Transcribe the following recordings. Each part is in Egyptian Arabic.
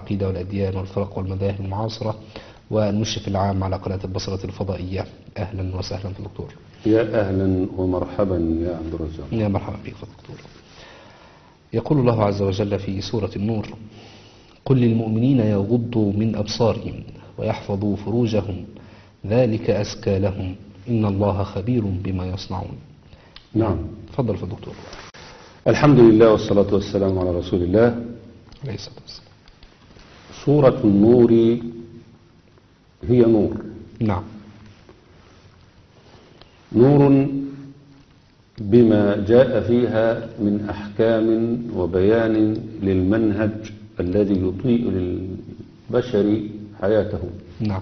العقيدة والأديان والفرق والمذاهب المعاصرة والمشرف العام على قناة البصرة الفضائية أهلا وسهلا في الدكتور يا أهلا ومرحبا يا عبد الرزاق يا مرحبا بك في الدكتور يقول الله عز وجل في سورة النور قل للمؤمنين يغضوا من أبصارهم ويحفظوا فروجهم ذلك أزكى لهم إن الله خبير بما يصنعون نعم تفضل في الدكتور الحمد لله والصلاة والسلام على رسول الله عليه الصلاة والسلام سورة النور هي نور نعم نور بما جاء فيها من أحكام وبيان للمنهج الذي يضيء للبشر حياته نعم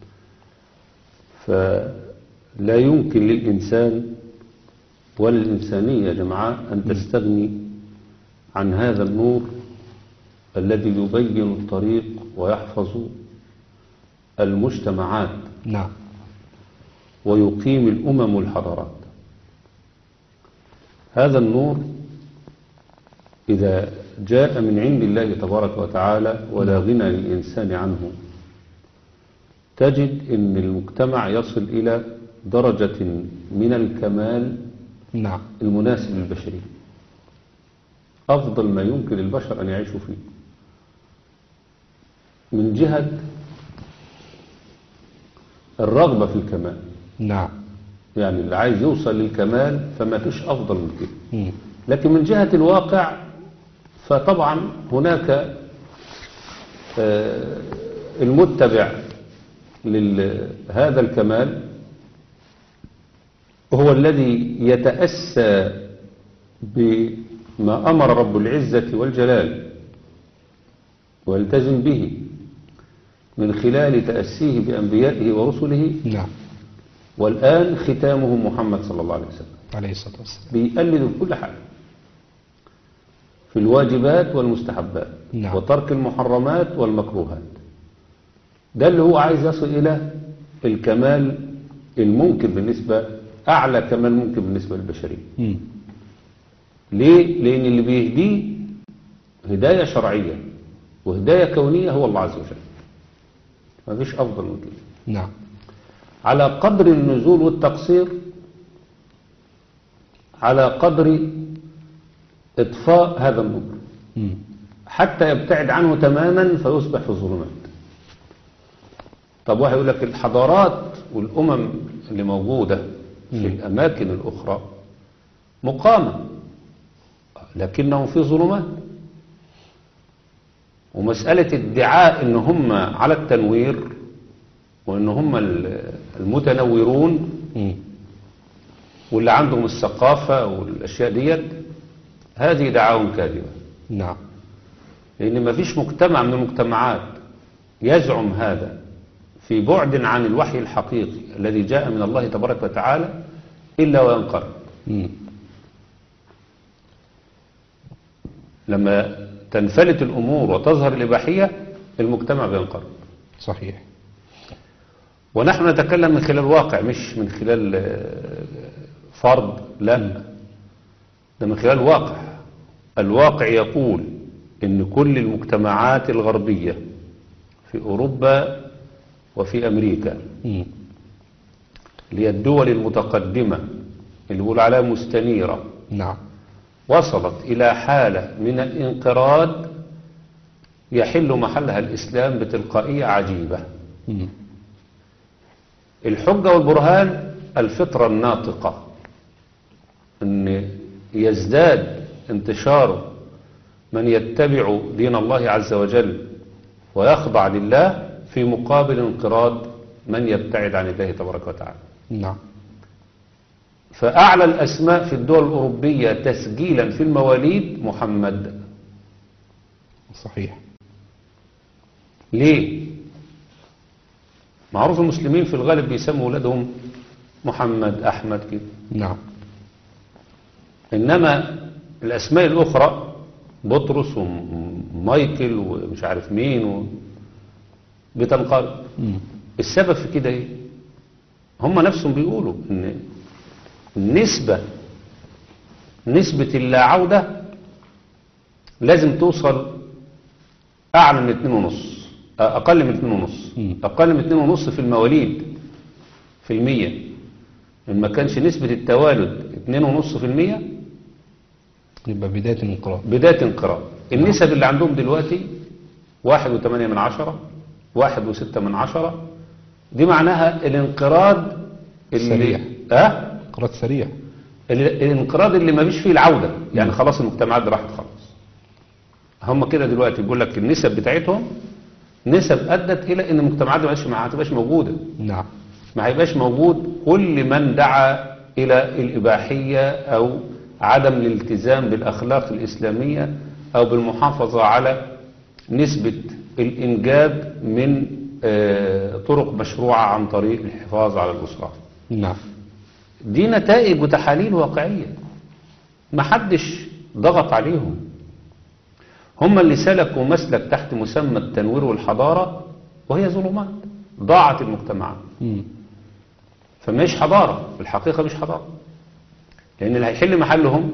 فلا يمكن للإنسان وللإنسانية يا جماعة أن تستغني عن هذا النور الذي يبين الطريق ويحفظ المجتمعات نعم ويقيم الأمم والحضارات هذا النور إذا جاء من عند الله تبارك وتعالى ولا غنى للإنسان عنه تجد أن المجتمع يصل إلى درجة من الكمال نعم المناسب للبشرية أفضل ما يمكن للبشر أن يعيشوا فيه من جهة الرغبة في الكمال نعم يعني اللي عايز يوصل للكمال فما فيش أفضل من كده مم. لكن من جهة الواقع فطبعا هناك آه، المتبع لهذا الكمال هو الذي يتأسى بما أمر رب العزة والجلال ويلتزم به من خلال تأسيه بأنبيائه ورسله نعم والآن ختامه محمد صلى الله عليه وسلم عليه الصلاة والسلام بيقلد في كل حاجة في الواجبات والمستحبات نعم. وترك المحرمات والمكروهات ده اللي هو عايز يصل إلى الكمال الممكن بالنسبة أعلى كمال ممكن بالنسبة للبشرية مم. ليه؟ لأن اللي بيهديه هداية شرعية وهداية كونية هو الله عز وجل ما فيش أفضل من كده نعم على قدر النزول والتقصير على قدر إطفاء هذا النور مم. حتى يبتعد عنه تماما فيصبح في الظلمات طب واحد يقول لك الحضارات والأمم اللي موجودة في الأماكن الأخرى مقامة لكنهم في ظلمات ومسألة ادعاء ان هم على التنوير وان هم ال- المتنورون مم. واللي عندهم الثقافة والأشياء ديت هذه دعاوى كاذبة نعم لأن ما فيش مجتمع من المجتمعات يزعم هذا في بعد عن الوحي الحقيقي الذي جاء من الله تبارك وتعالى إلا وينقرض مم. لما تنفلت الأمور وتظهر الإباحية المجتمع بينقرض صحيح ونحن نتكلم من خلال واقع مش من خلال آه، فرض لا ده من خلال واقع الواقع يقول ان كل المجتمعات الغربية في اوروبا وفي امريكا مم. اللي هي الدول المتقدمة اللي بيقول عليها مستنيرة نعم وصلت إلى حالة من الانقراض يحل محلها الإسلام بتلقائية عجيبة مم. الحجة والبرهان الفطرة الناطقة أن يزداد انتشار من يتبع دين الله عز وجل ويخضع لله في مقابل انقراض من يبتعد عن الله تبارك وتعالى نعم فأعلى الأسماء في الدول الأوروبية تسجيلا في المواليد محمد صحيح ليه؟ معروف المسلمين في الغالب بيسموا ولادهم محمد أحمد كده نعم إنما الأسماء الأخرى بطرس ومايكل ومش عارف مين و... بتنقرض مم. السبب في كده ايه هم نفسهم بيقولوا ان النسبة نسبة اللا عودة لازم توصل أعلى من اتنين ونص آه، أقل من اتنين ونص مم. أقل من اتنين ونص في المواليد في المية إن ما كانش نسبة التوالد اتنين ونص في المية يبقى بداية الانقراض بداية انقراض النسب اللي عندهم دلوقتي واحد وثمانية من عشرة واحد وستة من عشرة دي معناها الانقراض اللي سريع. اه انقراض سريع ال- الانقراض اللي ما فيش فيه العودة يعني خلاص المجتمعات دي راحت خلاص هم كده دلوقتي بيقول لك النسب بتاعتهم نسب أدت إلى إن المجتمعات دي ما عادش- ما هتبقاش موجودة نعم ما هيبقاش موجود كل من دعا إلى الإباحية أو عدم الالتزام بالأخلاق الإسلامية أو بالمحافظة على نسبة الإنجاب من آه، طرق مشروعة عن طريق الحفاظ على الأسرة نعم دي نتائج وتحاليل واقعية ما حدش ضغط عليهم هم اللي سلكوا مسلك تحت مسمى التنوير والحضارة وهي ظلمات ضاعت المجتمعات مم. فمش حضارة في الحقيقة مش حضارة لأن اللي هيحل محلهم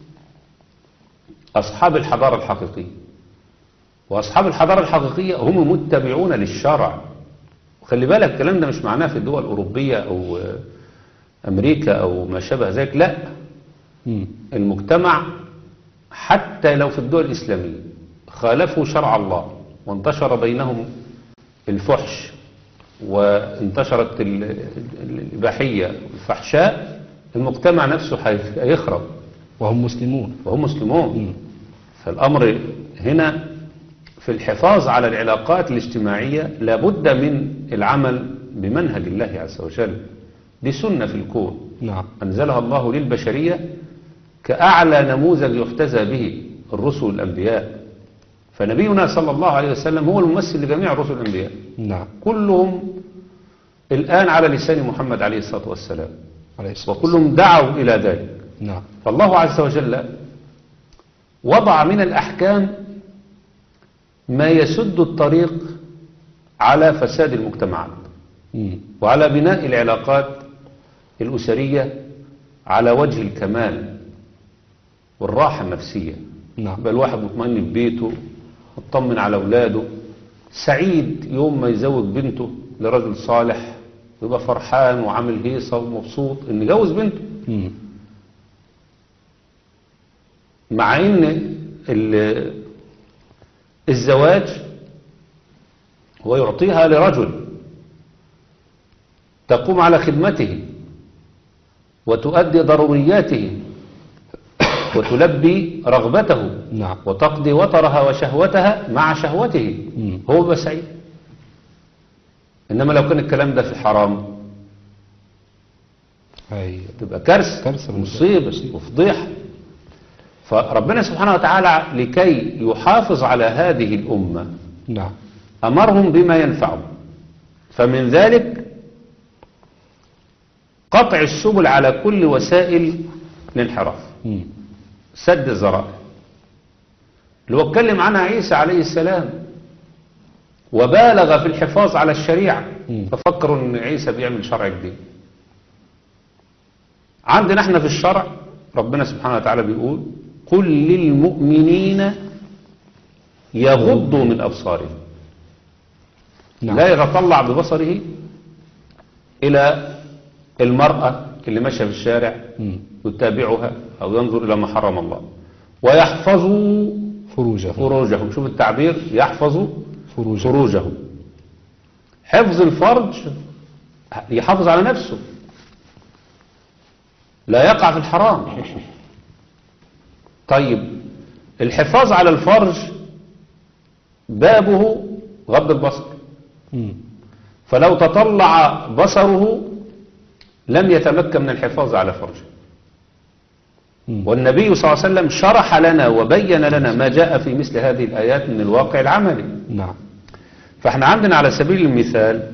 أصحاب الحضارة الحقيقية وأصحاب الحضارة الحقيقية هم متبعون للشرع وخلي بالك الكلام ده مش معناه في الدول الأوروبية أو آه، أمريكا أو ما شابه ذلك لا مم. المجتمع حتى لو في الدول الإسلامية خالفوا شرع الله وانتشر بينهم الفحش وانتشرت ال- ال- الإباحية والفحشاء المجتمع نفسه هي- هيخرب وهم مسلمون وهم مسلمون مم. فالأمر هنا في الحفاظ على العلاقات الاجتماعية لابد من العمل بمنهج الله عز وجل دي سنة في الكون نعم أنزلها الله للبشرية كأعلى نموذج يحتذى به الرسل والأنبياء فنبينا صلى الله عليه وسلم هو الممثل لجميع الرسل والأنبياء نعم كلهم الآن على لسان محمد عليه الصلاة والسلام عليه الصلاة وكلهم دعوا إلى ذلك نعم فالله عز وجل وضع من الأحكام ما يسد الطريق على فساد المجتمعات مم. وعلى بناء العلاقات الأسرية على وجه الكمال والراحة النفسية نعم يبقى الواحد مطمئن في بيته مطمن على أولاده سعيد يوم ما يزوج بنته لرجل صالح ويبقى فرحان وعامل هيصة ومبسوط إن يجوز بنته مم. مع ان ال- الزواج هو يعطيها لرجل تقوم على خدمته وتؤدي ضرورياته وتلبي رغبته نعم وتقضي وطرها وشهوتها مع شهوته مم. هو بقى سعيد انما لو كان الكلام ده في حرام أي تبقى كارثة كارثة بالنسبة- مصيبة مصيبة. وفضيحة فربنا سبحانه وتعالى لكي يحافظ على هذه الأمة نعم أمرهم بما ينفعهم فمن ذلك قطع السبل على كل وسائل الانحراف مم. سد الذرائع اللي هو اتكلم عنها عيسى عليه السلام وبالغ في الحفاظ على الشريعة مم. ففكروا ان عيسى بيعمل شرع جديد عندنا احنا في الشرع ربنا سبحانه وتعالى بيقول قل للمؤمنين يغضوا من أبصارهم نعم لا يتطلع ببصره إلى المرأة اللي ماشية في الشارع مم. يتابعها أو ينظر إلى ما حرم الله ويحفظوا فروجهم فروجهم شوف التعبير يحفظوا فروجهم فروجهم حفظ الفرج يحافظ على نفسه لا يقع في الحرام طيب الحفاظ على الفرج بابه غض البصر مم. فلو تطلع بصره لم يتمكن من الحفاظ على فرجه مم. والنبي صلى الله عليه وسلم شرح لنا وبين لنا ما جاء في مثل هذه الآيات من الواقع العملي نعم فاحنا عندنا على سبيل المثال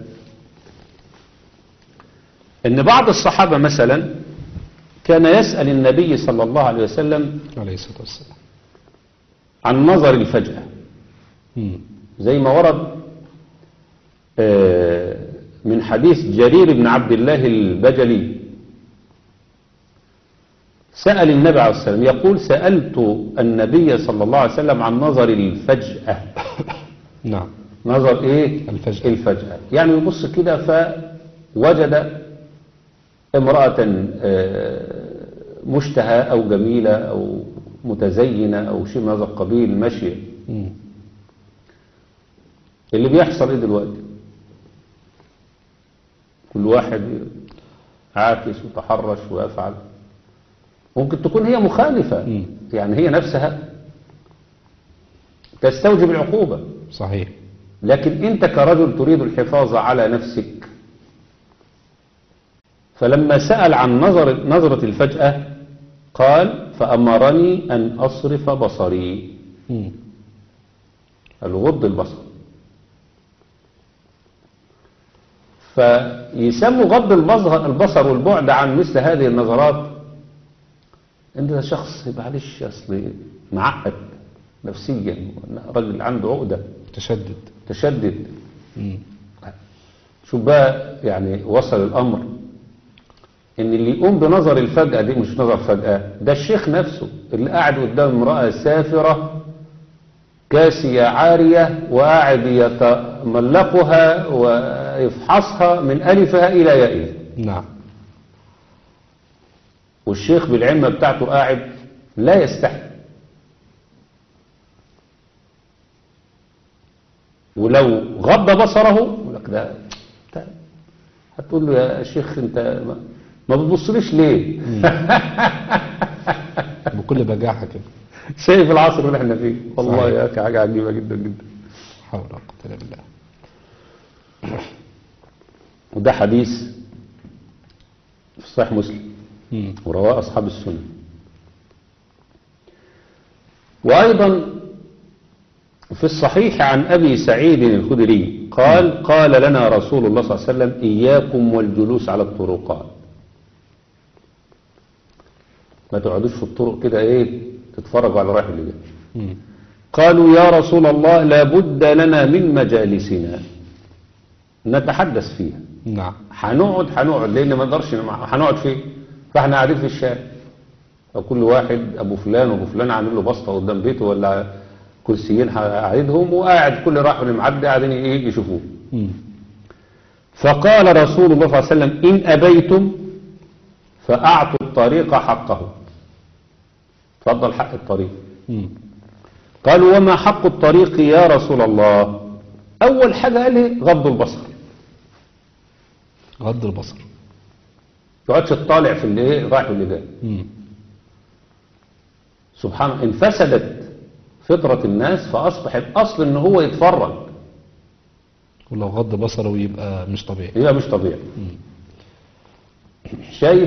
ان بعض الصحابة مثلا كان يسأل النبي صلى الله عليه وسلم عليه الصلاة والسلام عن نظر الفجأة مم. زي ما ورد آه، من حديث جرير بن عبد الله البجلي سأل النبي عليه الصلاة والسلام يقول سألت النبي صلى الله عليه وسلم عن نظر الفجأة نعم نظر ايه الفجأة. الفجأة يعني يبص كده فوجد امرأة آه، مشتهى او جميلة او متزينة او شيء من هذا القبيل ماشية مم. اللي بيحصل ايه دلوقتي كل واحد عاكس وتحرش ويفعل ممكن تكون هي مخالفة مم. يعني هي نفسها تستوجب العقوبة صحيح لكن انت كرجل تريد الحفاظ على نفسك فلما سأل عن نظر نظرة الفجأة قال فأمرني أن أصرف بصري مم. الغض البصر فيسموا غض البصر البصر والبعد عن مثل هذه النظرات انت ده شخص معلش اصل معقد نفسيا راجل عنده عقده تشدد تشدد مم. شوف بقى يعني وصل الامر ان اللي يقوم بنظر الفجأة دي مش نظر فجأة ده الشيخ نفسه اللي قاعد قدام امرأة سافرة كاسية عارية وقاعد يتملقها ويفحصها من ألفها إلى يائها نعم والشيخ بالعمة بتاعته قاعد لا يستحي ولو غض بصره يقول لك ده ده- هتقول له يا شيخ انت ما- ما بتبصليش ليه بكل بجاحة كده شايف العصر اللي احنا فيه والله صحيح. يا اخي حاجه عجيبه جدا جدا حول ولا قوة إلا بالله وده حديث في صحيح مسلم مم. ورواه أصحاب السنة وأيضا في الصحيح عن أبي سعيد الخدري قال قال لنا رسول الله صلى الله عليه وسلم إياكم والجلوس على الطرقات ما تقعدوش في الطرق كده ايه تتفرجوا على رايح اللي جاي مم. قالوا يا رسول الله لابد لنا من مجالسنا نتحدث فيها نعم هنقعد هنقعد لان ما نقدرش نمع- هنقعد فين فاحنا قاعدين في الشارع فكل واحد ابو فلان وابو فلان عامل له بسطه قدام بيته ولا كرسيين قاعدهم وقاعد كل راح واللي معدي قاعدين ايه يشوفوه مم. فقال رسول الله صلى الله عليه وسلم ان ابيتم فاعطوا الطريق حقه تفضل حق الطريق مم. قالوا وما حق الطريق يا رسول الله اول حاجه قال لي غض البصر غض البصر تقعدش تطالع في اللي ايه رايح واللي جاي مم. سبحان الله انفسدت فطرة الناس فأصبح الأصل إن هو يتفرج ولو غض بصره يبقى مش طبيعي يبقى مش طبيعي شايف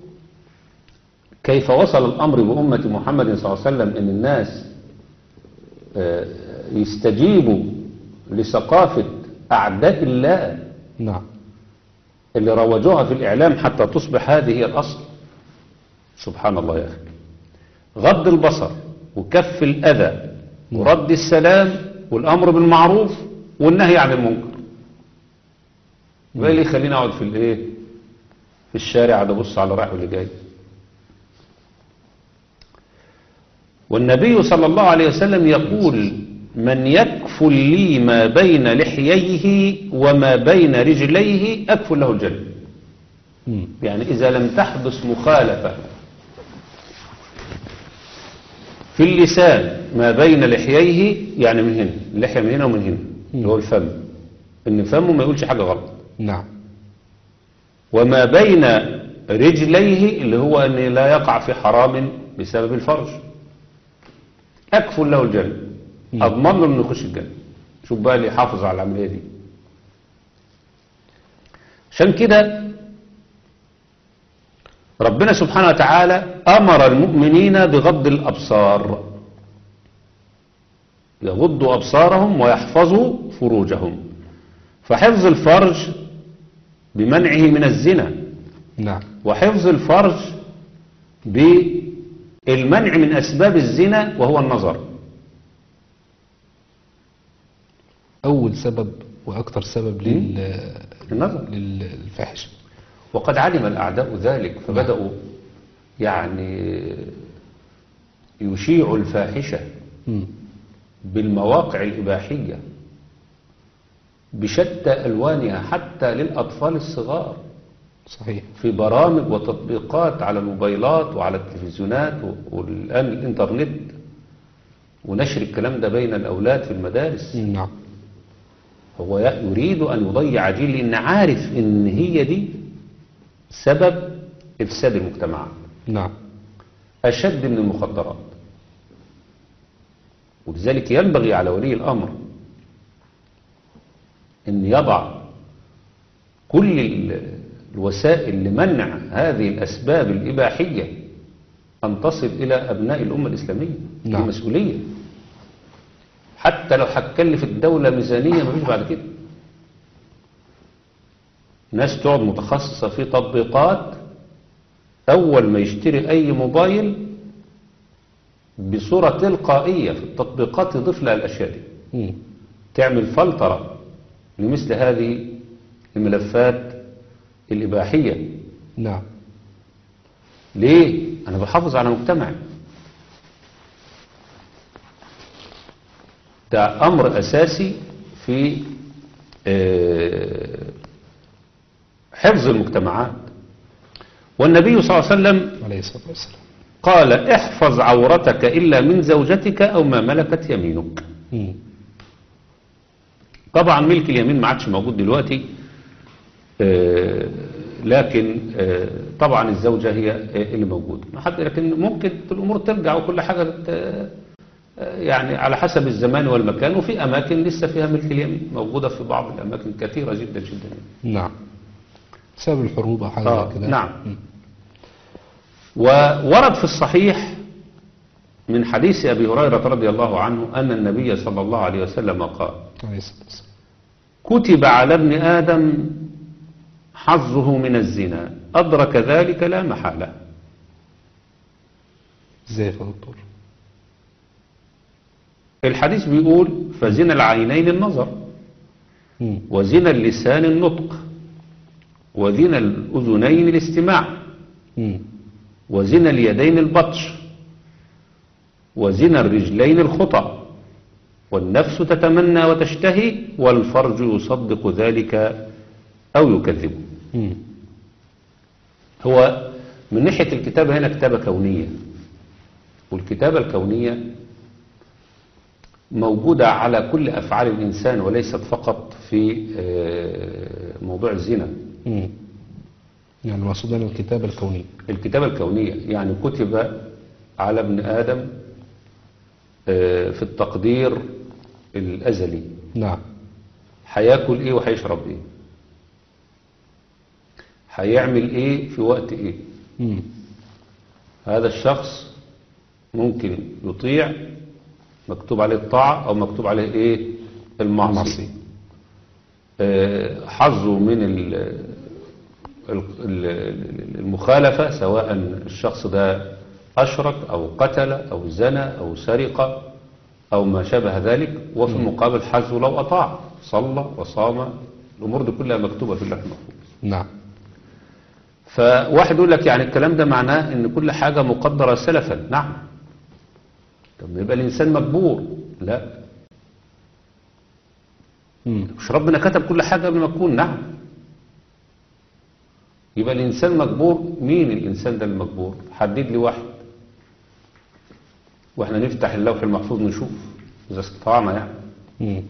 كيف وصل الأمر بأمة محمد صلى الله عليه وسلم إن الناس آه، يستجيبوا لثقافة أعداء الله نعم اللي روجوها في الإعلام حتى تصبح هذه هي الأصل سبحان الله يا أخي غض البصر وكف الأذى ورد السلام والأمر بالمعروف والنهي عن المنكر وايه اللي يخليني اقعد في الايه في الشارع قاعد ابص على رايح واللي جاي والنبي صلى الله عليه وسلم يقول من يكفل لي ما بين لحييه وما بين رجليه أكفل له الجنة مم. يعني إذا لم تحدث مخالفة في اللسان ما بين لحييه يعني من هنا اللحية من هنا ومن هنا اللي هو الفم إن فمه ما يقولش حاجة غلط نعم وما بين رجليه اللي هو أن لا يقع في حرام بسبب الفرج أكفل له الجنة مم. أضمن له أنه يخش الجنة شوف بقى اللي يحافظ على العملية دي عشان كده ربنا سبحانه وتعالى أمر المؤمنين بغض الأبصار يغضوا أبصارهم ويحفظوا فروجهم فحفظ الفرج بمنعه من الزنا نعم وحفظ الفرج بالمنع من أسباب الزنا وهو النظر أول سبب وأكثر سبب لل النظر للفاحشة وقد علم الأعداء ذلك فبدأوا يعني يشيعوا الفاحشة مم. بالمواقع الإباحية بشتى ألوانها حتى للأطفال الصغار صحيح في برامج وتطبيقات على الموبايلات وعلى التلفزيونات والآن الإنترنت ونشر الكلام ده بين الأولاد في المدارس نعم هو ي- يريد أن يضيع جيل لأن عارف إن هي دي سبب إفساد المجتمعات نعم أشد من المخدرات ولذلك ينبغي على ولي الأمر أن يضع كل ال- الوسائل لمنع هذه الأسباب الإباحية أن تصل إلى أبناء الأمة الإسلامية نعم. دي مسؤولية حتى لو هتكلف الدولة ميزانية مفيش بعد كده ناس تقعد متخصصة في تطبيقات أول ما يشتري أي موبايل بصورة تلقائية في التطبيقات يضيف لها الأشياء دي مم. تعمل فلترة لمثل هذه الملفات الإباحية نعم ليه؟ أنا بحافظ على مجتمعي ده أمر أساسي في آه، حفظ المجتمعات والنبي صلى الله عليه وسلم عليه الصلاة والسلام قال احفظ عورتك إلا من زوجتك أو ما ملكت يمينك مم. طبعا ملك اليمين ما عادش موجود دلوقتي آه، لكن آه، طبعا الزوجة هي آه، اللي موجودة ما حد لكن ممكن الأمور ترجع وكل حاجة ت- آه، يعني على حسب الزمان والمكان وفي أماكن لسه فيها ملك اليمين موجودة في بعض الأماكن كثيرة جدا جدا نعم بسبب الحروب أو حاجة آه، زي كده نعم. مم. وورد في الصحيح من حديث أبي هريرة رضي الله عنه أن النبي صلى الله عليه وسلم قال عليه الصلاة والسلام كتب على ابن آدم حظه من الزنا أدرك ذلك لا محالة ازاي يا دكتور الحديث بيقول فزنا العينين النظر مم. وزنا اللسان النطق وزنا الأذنين الاستماع مم. وزنا اليدين البطش وزنا الرجلين الخطأ والنفس تتمنى وتشتهي والفرج يصدق ذلك أو يكذبه مم. هو من ناحية الكتابة هنا كتابة كونية والكتابة الكونية موجودة على كل أفعال الإنسان وليست فقط في آه، موضوع الزنا مم. يعني المقصود هنا الكتابة الكونية الكتابة الكونية يعني كتب على ابن آدم آه، في التقدير الأزلي نعم هياكل ايه وهيشرب ايه هيعمل ايه في وقت ايه مم. هذا الشخص ممكن يطيع مكتوب عليه الطاعة او مكتوب عليه ايه المعصية المعصية. آه، حظه من ال- ال- ال- المخالفة سواء الشخص ده أشرك أو قتل أو زنى أو سرق أو ما شابه ذلك وفي المقابل حظه لو أطاع صلى وصام الأمور دي كلها مكتوبة في اللوح المحفوظ نعم فواحد يقول لك يعني الكلام ده معناه ان كل حاجة مقدرة سلفا نعم طب يبقى الانسان مجبور لا مم. مش ربنا كتب كل حاجة قبل ما تكون نعم يبقى الانسان مجبور مين الانسان ده المجبور حدد لي واحد واحنا نفتح اللوح المحفوظ نشوف اذا استطعنا يعني مم.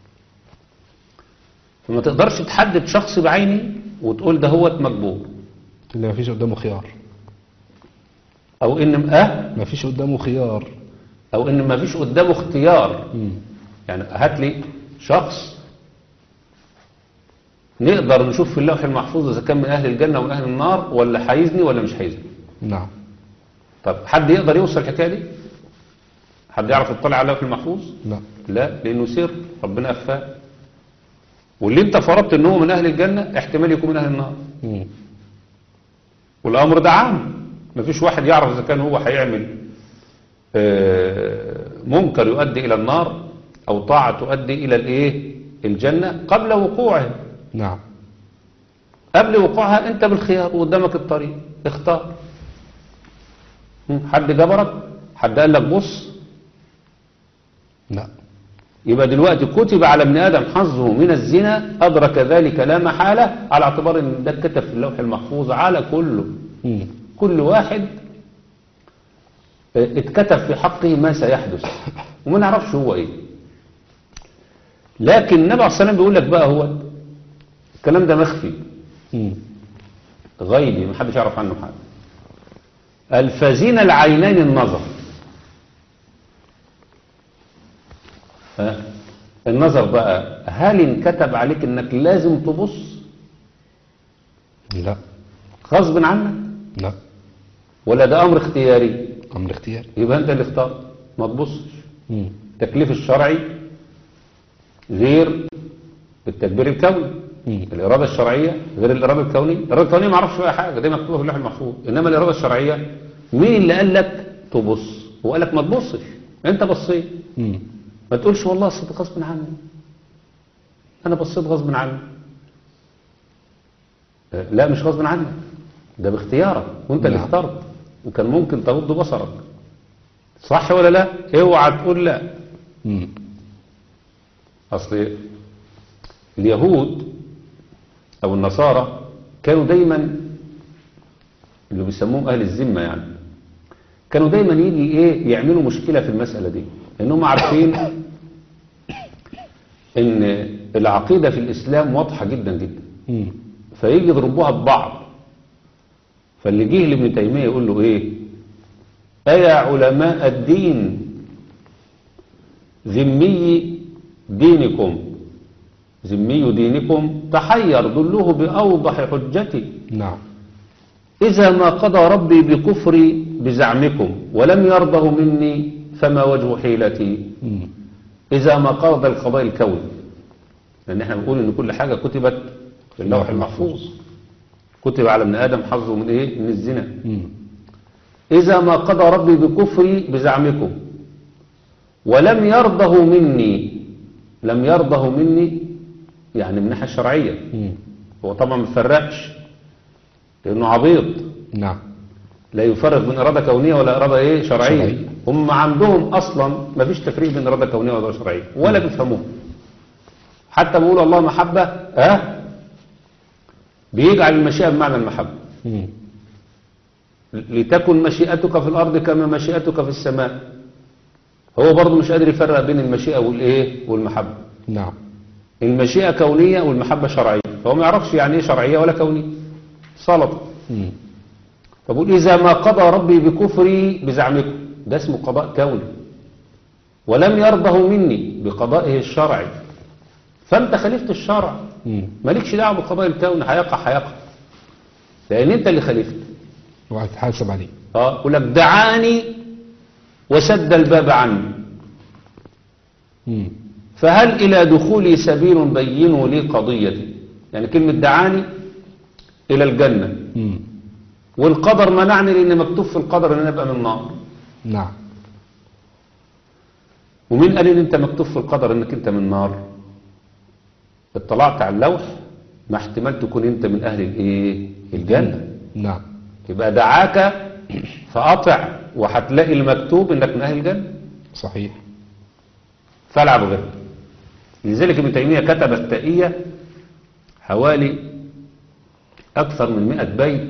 فما تقدرش تحدد شخص بعيني وتقول ده هو مجبور اللي ما فيش قدامه خيار او ان اه ما فيش قدامه خيار او ان ما فيش قدامه اختيار مم. يعني هات لي شخص نقدر نشوف في اللوح المحفوظ اذا كان من اهل الجنه ومن اهل النار ولا هيزني ولا مش هيزني نعم طب حد يقدر يوصل الحكايه دي حد يعرف يطلع على اللوح المحفوظ لا لا لانه سر ربنا اخفاه واللي انت فرضت ان هو من اهل الجنه احتمال يكون من اهل النار مم. والامر ده عام مفيش واحد يعرف اذا كان هو هيعمل آه، منكر يؤدي الى النار او طاعه تؤدي الى الايه الجنه قبل وقوعه نعم قبل وقوعها انت بالخيار وقدامك الطريق اختار مم، حد جبرك حد قال لك بص لا يبقى دلوقتي كتب على ابن آدم حظه من الزنا أدرك ذلك لا محالة على اعتبار ان ده كتب في اللوح المحفوظ على كله مم. كل واحد اه، اتكتب في حقه ما سيحدث وما نعرفش هو ايه لكن النبي عليه الصلاة والسلام بيقول لك بقى هو الكلام ده مخفي مم. غيبي ما حدش يعرف عنه حاجة الفزين العينين النظر ها؟ النظر بقى هل انكتب عليك انك لازم تبص لا غصب عنك لا ولا ده امر اختياري أمر اختياري يبقى انت اللي اختار ما تبصش مم. التكليف الشرعي غير التدبير الكوني مم. الإرادة الشرعية غير الإرادة الكونية الإرادة الكونية ما اعرفش فيها حاجة دي مكتوبة في اللوح المحفوظ إنما الإرادة الشرعية مين اللي قال لك تبص هو قال لك ما تبصش أنت بصيت مم. ما تقولش والله أصل ده غصب عني أنا بصيت غصب عني آه، لا مش غصب عنك ده باختيارك وأنت اللي نعم. اخترت وكان ممكن تغض بصرك صح ولا لا اوعى تقول لا مم. أصل اليهود أو النصارى كانوا دايما اللي بيسموهم أهل الذمة يعني كانوا دايما يجي إيه يعملوا مشكلة في المسألة دي إنهم عارفين إن العقيدة في الإسلام واضحة جدا جدا مم. فيجي يضربوها ببعض فاللي جه لابن تيمية يقول له ايه أيا علماء الدين ذمي دينكم ذمي دينكم تحير دلوه بأوضح حجتي نعم إذا ما قضى ربي بكفري بزعمكم ولم يرضه مني فما وجه حيلتي مم. إذا ما قضى القضاء الكوني لأن احنا بنقول إن كل حاجة كتبت في اللوح المحفوظ كتب على ابن آدم حظه من إيه؟ من الزنا مم. إذا ما قضى ربي بكفري بزعمكم ولم يرضه مني لم يرضه مني يعني من الناحية الشرعية مم. هو طبعا ما بيفرقش لأنه عبيط نعم لا يفرق بين إرادة كونية ولا إرادة إيه شرعية, شرعية. هم عندهم أصلا ما فيش تفريق بين إرادة كونية وإرادة شرعية ولا بيفهموه حتى بيقولوا الله محبة ها بيجعل المشيئة بمعنى المحبة مم. لتكن مشيئتك في الأرض كما مشيئتك في السماء هو برضه مش قادر يفرق بين المشيئة والإيه والمحبة نعم المشيئة كونية والمحبة شرعية فهو ما يعرفش يعني إيه شرعية ولا كونية سلطة مم. فبقول إذا ما قضى ربي بكفري بزعمكم ده اسمه قضاء كوني ولم يرضه مني بقضائه الشرعي فأنت خالفت الشرع مم. مالكش دعوة بالقضاء الكوني هيقع هيقع لأن أنت اللي خالفت وهتحاسب عليه اه يقول لك دعاني وسد الباب عني مم. فهل إلى دخولي سبيل بينوا لي قضيتي يعني كلمة دعاني إلى الجنة مم. والقدر منعني لأن مكتوب في القدر أن أنا أبقى من النار نعم ومين قال ان انت مكتوب في القدر انك انت من النار اطلعت على اللوح ما احتمال تكون انت من اهل الايه الجنة نعم يبقى دعاك فاطع وهتلاقي المكتوب انك من اهل الجنة صحيح فالعب غير لذلك ابن تيمية كتب التائية حوالي اكثر من 100 بيت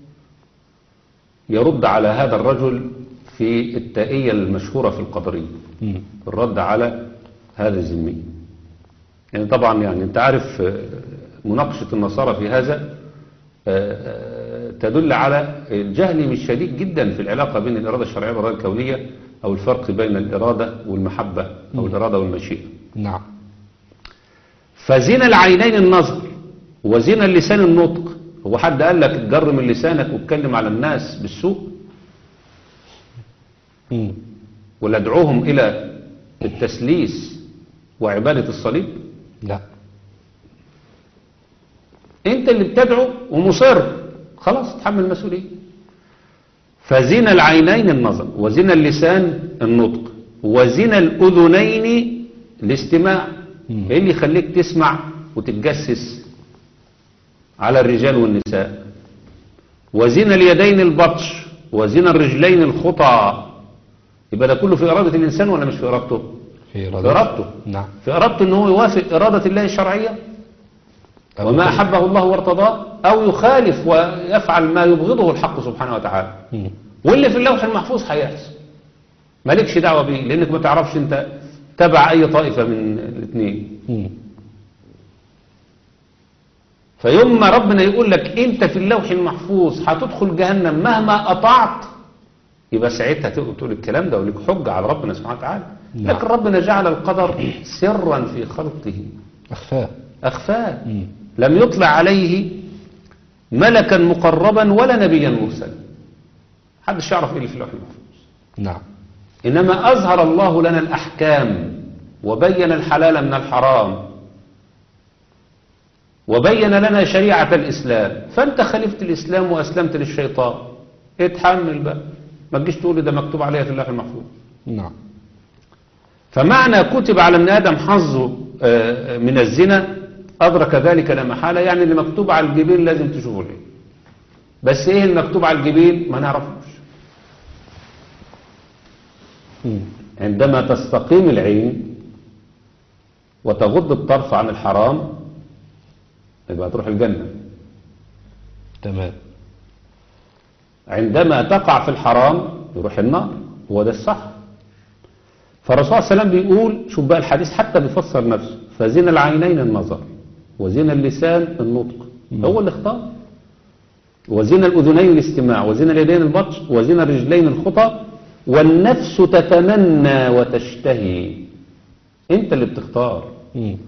يرد على هذا الرجل في التائية المشهورة في القدرية مم. الرد على هذا الذمي يعني طبعا يعني انت عارف آه، مناقشة النصارى في هذا آه، آه، تدل على الجهل مش شديد جدا في العلاقة بين الإرادة الشرعية والإرادة الكونية أو الفرق بين الإرادة والمحبة أو الإرادة والمشيئة نعم فزنا العينين النظر وزنا اللسان النطق هو حد قال لك اتجر من لسانك واتكلم على الناس بالسوء مم. ولا ادعوهم إلى التسليس وعبادة الصليب لا انت اللي بتدعو ومصر خلاص تحمل المسؤولية فزنا العينين النظر وزنا اللسان النطق وزنا الأذنين الاستماع مم. ايه اللي يخليك تسمع وتتجسس على الرجال والنساء وزنا اليدين البطش وزنا الرجلين الخطى يبقى ده كله في إرادة الإنسان ولا مش في إرادته في في في إرادته نعم في إرادته أنه هو يوافق إرادة الله الشرعية أو وما يخالف. أحبه الله وارتضاه أو يخالف ويفعل ما يبغضه الحق سبحانه وتعالى مم. واللي في اللوح المحفوظ هيحصل مالكش دعوة بيه لأنك ما تعرفش أنت تبع أي طائفة من الاثنين مم. فيوم ما ربنا يقول لك أنت في اللوح المحفوظ هتدخل جهنم مهما أطعت يبقى ساعتها تقول تقول الكلام ده ولك حجة على ربنا سبحانه وتعالى نعم. لكن ربنا جعل القدر سرا في خلقه أخفاه أخفاه مم. لم يطلع عليه ملكا مقربا ولا نبيا مرسلا محدش يعرف ايه اللي في اللوح المحفوظ نعم إنما أظهر الله لنا الأحكام وبين الحلال من الحرام وبين لنا شريعة الإسلام فأنت خلفت الإسلام وأسلمت للشيطان اتحمل بقى ما تجيش تقول لي ده مكتوب عليها في اللوح المحفوظ نعم فمعنى كتب على ابن آدم حظه آه، من الزنا أدرك ذلك لا محالة يعني اللي مكتوب على الجبين لازم تشوفه ليه بس إيه المكتوب على الجبين ما نعرفوش مم. عندما تستقيم العين وتغض الطرف عن الحرام يبقى تروح الجنة تمام عندما تقع في الحرام يروح النار هو ده الصح فالرسول صلى الله عليه وسلم بيقول شوف بقى الحديث حتى بيفسر نفسه فزنا العينين النظر وزنا اللسان النطق هو اللي اختار وزنا الأذنين الاستماع وزنا اليدين البطش وزنا الرجلين الخطى والنفس تتمنى وتشتهي انت اللي بتختار مم.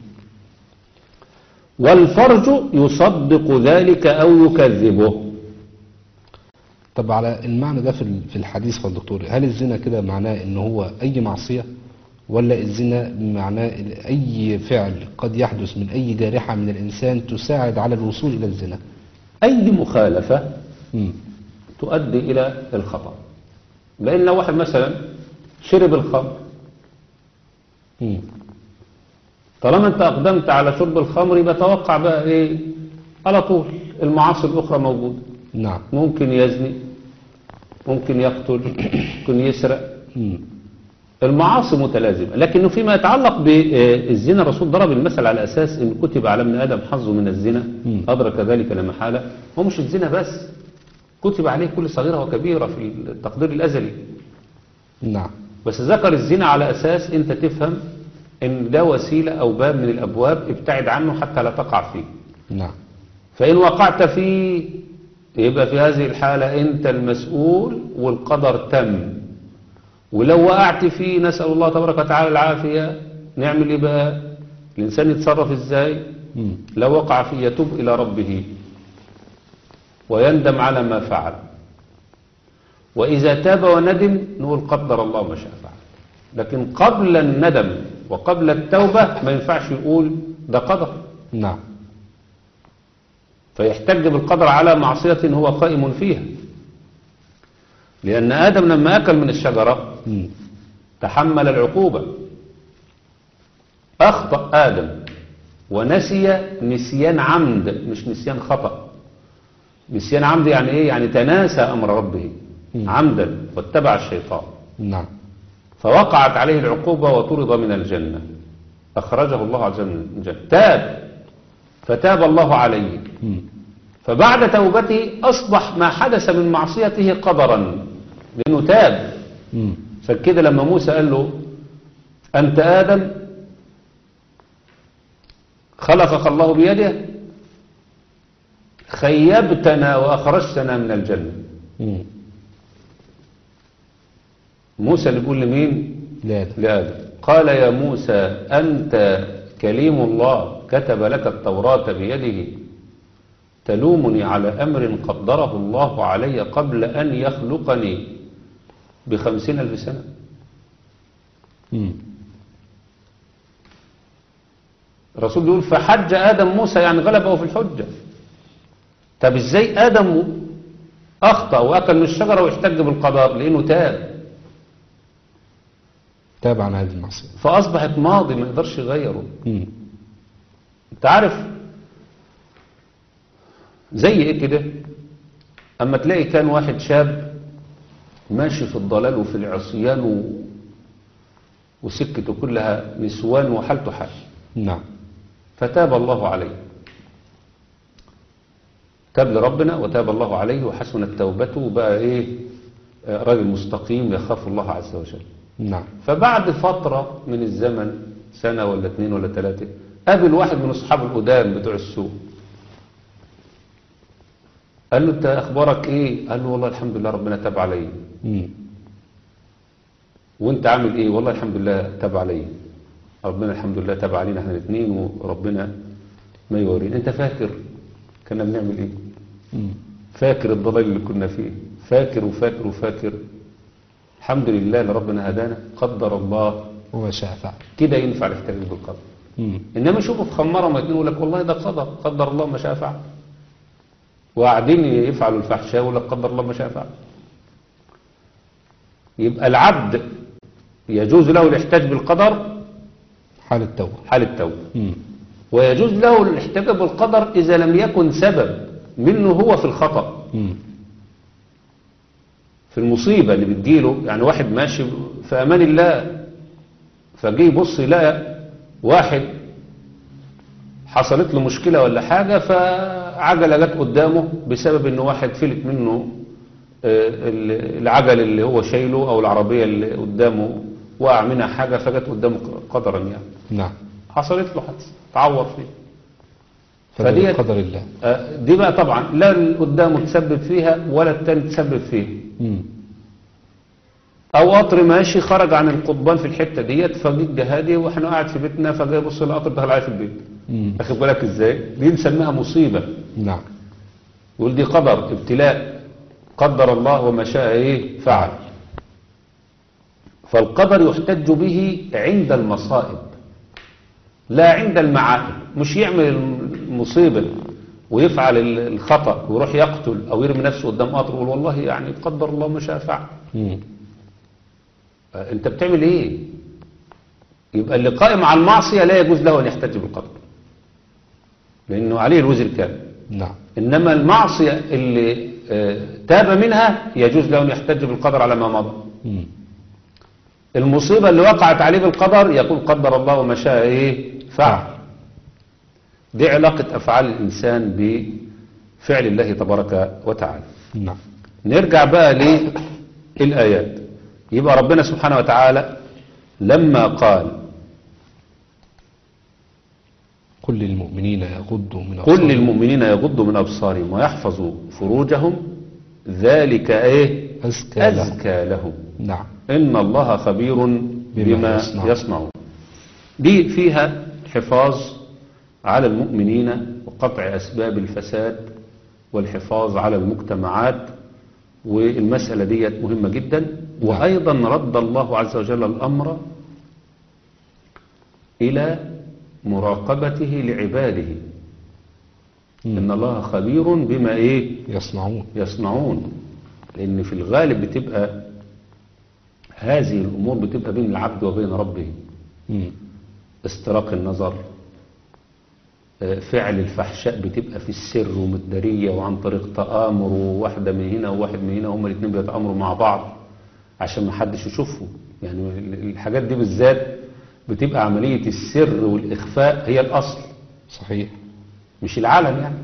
والفرج يصدق ذلك أو يكذبه طب على المعنى ده في ال- في الحديث يا دكتور هل الزنا كده معناه ان هو اي معصية ولا الزنا معناه ال- اي فعل قد يحدث من اي جارحة من الانسان تساعد على الوصول الى الزنا أي مخالفة مم. تؤدي إلى الخطأ لأن لو واحد مثلا شرب الخمر مم. طالما أنت أقدمت على شرب الخمر يبقى توقع بقى إيه على طول المعاصي الأخرى موجودة نعم ممكن يزني ممكن يقتل ممكن يسرق مم. المعاصي متلازمة لكنه فيما يتعلق بالزنا الرسول ضرب المثل على أساس إن كتب على ابن آدم حظه من الزنا مم. أدرك ذلك لا محالة هو مش الزنا بس كتب عليه كل صغيرة وكبيرة في التقدير الأزلي نعم بس ذكر الزنا على أساس أنت تفهم إن ده وسيلة أو باب من الأبواب ابتعد عنه حتى لا تقع فيه نعم فإن وقعت فيه يبقى في هذه الحالة أنت المسؤول والقدر تم ولو وقعت فيه نسأل الله تبارك وتعالى العافية نعمل إيه بقى الإنسان يتصرف إزاي مم. لو وقع فيه يتوب إلى ربه ويندم على ما فعل وإذا تاب وندم نقول قدر الله ما شاء فعل لكن قبل الندم وقبل التوبة ما ينفعش يقول ده قدر نعم فيحتج بالقدر على معصية هو قائم فيها لأن آدم لما أكل من الشجرة مم. تحمل العقوبة أخطأ آدم ونسي نسيان عمد مش نسيان خطأ نسيان عمد يعني إيه يعني تناسى أمر ربه مم. عمدا واتبع الشيطان نعم فوقعت عليه العقوبة وطرد من الجنة أخرجه الله عز وجل من الجنة تاب فتاب الله عليه مم. فبعد توبته أصبح ما حدث من معصيته قدرا لأنه تاب مم. فكده لما موسى قال له أنت آدم خلقك الله بيده خيبتنا وأخرجتنا من الجنة مم. موسى اللي بيقول لمين لا ده لآدم قال يا موسى أنت كليم الله كتب لك التوراة بيده تلومني على أمر قدره الله علي قبل أن يخلقني بخمسين ألف سنة مم. الرسول بيقول فحج آدم موسى يعني غلبه في الحجة طب ازاي آدم أخطأ وأكل من الشجرة ويحتج بالقضاء لأنه تاب تاب عن هذه المعصية فأصبحت ماضي ما يقدرش يغيره مم. انت عارف زي ايه كده اما تلاقي كان واحد شاب ماشي في الضلال وفي العصيان و... وسكته كلها نسوان وحالته حال نعم فتاب الله عليه تاب لربنا وتاب الله عليه وحسنت توبته وبقى ايه آه، راجل مستقيم يخاف الله عز وجل نعم فبعد فترة من الزمن سنة ولا اتنين ولا تلاتة قابل واحد من اصحاب القدام بتوع السوق قال له انت اخبارك ايه قال له والله الحمد لله ربنا تاب علي مم. وانت عامل ايه والله الحمد لله تاب علي ربنا الحمد لله تاب علينا احنا الاثنين وربنا ما يورينا انت فاكر كنا بنعمل ايه مم. فاكر الضلال اللي كنا فيه فاكر وفاكر وفاكر الحمد لله اللي ربنا هدانا قدر الله وما شاء فعل كده ينفع الاحتجاج بالقدر مم. انما شوفوا في خمره ما يقول لك والله ده قدر قدر الله ما شاء فعل وقاعدين يفعلوا الفحشاء ولا قدر الله ما شاء فعل يبقى العبد يجوز له الاحتاج بالقدر حال التوبة حال التوبه مم. ويجوز له الاحتجاج بالقدر اذا لم يكن سبب منه هو في الخطأ مم. في المصيبة اللي بتجيله يعني واحد ماشي في أمان الله فجي يبص يلاقي واحد حصلت له مشكلة ولا حاجة فعجلة جت قدامه بسبب ان واحد فلت منه آه، ال- العجل اللي هو شايله او العربية اللي قدامه وقع منها حاجة فجت قدامه قدرا يعني نعم حصلت له حادثة تعور فيه فده فديت- بقدر الله آه، دي بقى طبعا لا اللي قدامه تسبب فيها ولا التاني تسبب فيه مم. او قطر ماشي خرج عن القضبان في الحته ديت فجيت جهادي واحنا قاعد في بيتنا فجاي يبص القطر دخل عليه في البيت مم. اخد بالك ازاي دي نسميها مصيبه نعم يقول دي قدر ابتلاء قدر الله وما شاء ايه فعل فالقدر يحتج به عند المصائب لا عند المعائب مش يعمل المصيبة ويفعل ال- الخطأ ويروح يقتل او يرمي نفسه قدام قطر ويقول والله يعني قدر الله ما شاء فعل مم. آه، انت بتعمل ايه يبقى اللي قائم على المعصية لا يجوز له ان يحتج بالقدر لانه عليه الوزر كامل نعم إنما المعصية اللي آه، تاب منها يجوز له أن يحتج بالقدر على ما مضى مم. المصيبة اللي وقعت عليه بالقدر يقول قدر الله وما شاء إيه فعل دي علاقة أفعال الإنسان بفعل الله تبارك وتعالى نعم نرجع بقى للآيات يبقى ربنا سبحانه وتعالى لما قال قل للمؤمنين يغضوا من قل أبصارهم للمؤمنين يغضوا من أبصارهم ويحفظوا فروجهم ذلك إيه أزكى لهم أزكى لهم نعم إن الله خبير بما يصنع. يصنعون دي فيها حفاظ على المؤمنين وقطع أسباب الفساد والحفاظ على المجتمعات والمسألة دي مهمة جدا وأيضا رد الله عز وجل الأمر إلى مراقبته لعباده مم. إن الله خبير بما إيه يصنعون يصنعون لأن في الغالب بتبقى هذه الأمور بتبقى بين العبد وبين ربه مم. استراق النظر آه، فعل الفحشاء بتبقى في السر ومدارية وعن طريق تآمر وواحدة من هنا وواحد من هنا هما الاثنين بيتآمروا مع بعض عشان ما حدش يشوفهم يعني ال- الحاجات دي بالذات بتبقى عملية السر والإخفاء هي الأصل صحيح مش العالم يعني